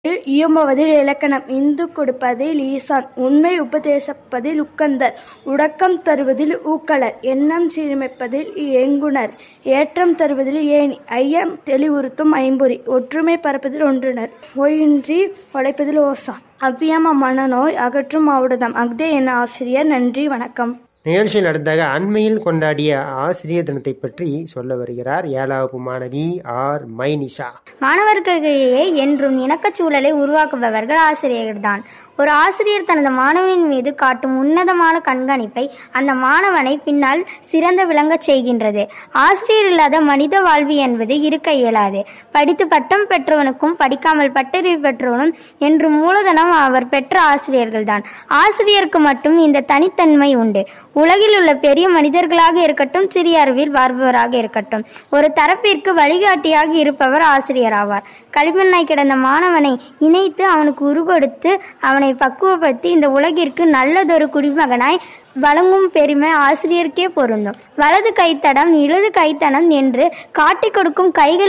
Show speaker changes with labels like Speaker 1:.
Speaker 1: இயம்புவதில் இலக்கணம் இந்து கொடுப்பதில் ஈசான் உண்மை உபதேசிப்பதில் உக்கந்தர் உடக்கம் தருவதில் ஊக்கலர் எண்ணம் சீரமைப்பதில் எங்குணர் ஏற்றம் தருவதில் ஏணி ஐயம் தெளிவுறுத்தும் ஐம்பொறி ஒற்றுமை பரப்பதில் ஒன்றுணர் ஓயின்றி உழைப்பதில் ஓசா அவ்வியம் அம்மனநோய் அகற்றும் ஔடதம் அஃதே என் ஆசிரியர் நன்றி வணக்கம்
Speaker 2: நிகழ்ச்சியில் அடுத்தாக அண்மையில் கொண்டாடிய ஆசிரியர் தினத்தை பற்றி சொல்ல வருகிறார் ஏழாவது மாணவி ஆர் மைனிஷா
Speaker 3: மாணவர்களிடையே என்றும் இணக்கச் சூழலை உருவாக்குபவர்கள் ஆசிரியர்கள்தான் ஒரு ஆசிரியர் தனது மாணவனின் மீது காட்டும் உன்னதமான கண்காணிப்பை அந்த மாணவனை பின்னால் சிறந்த விளங்கச் செய்கின்றது ஆசிரியர் இல்லாத மனித வாழ்வு என்பது இருக்க இயலாது படித்து பட்டம் பெற்றவனுக்கும் படிக்காமல் பட்டறிவு பெற்றவனும் என்று மூலதனம் அவர் பெற்ற ஆசிரியர்கள்தான் ஆசிரியருக்கு மட்டும் இந்த தனித்தன்மை உண்டு உலகில் உள்ள பெரிய மனிதர்களாக இருக்கட்டும் சிறிய அறிவில் வாழ்பவராக இருக்கட்டும் ஒரு தரப்பிற்கு வழிகாட்டியாக இருப்பவர் ஆசிரியர் ஆவார் களிமண்ணாய் கிடந்த மாணவனை இணைத்து அவனுக்கு உருகொடுத்து அவனை பக்குவப்படுத்தி இந்த உலகிற்கு நல்லதொரு குடிமகனாய் வழங்கும் பெருமை ஆசிரியருக்கே பொருந்தும் வலது கைத்தடம் இடது கைத்தடம் என்று காட்டிக் கொடுக்கும் கைகள்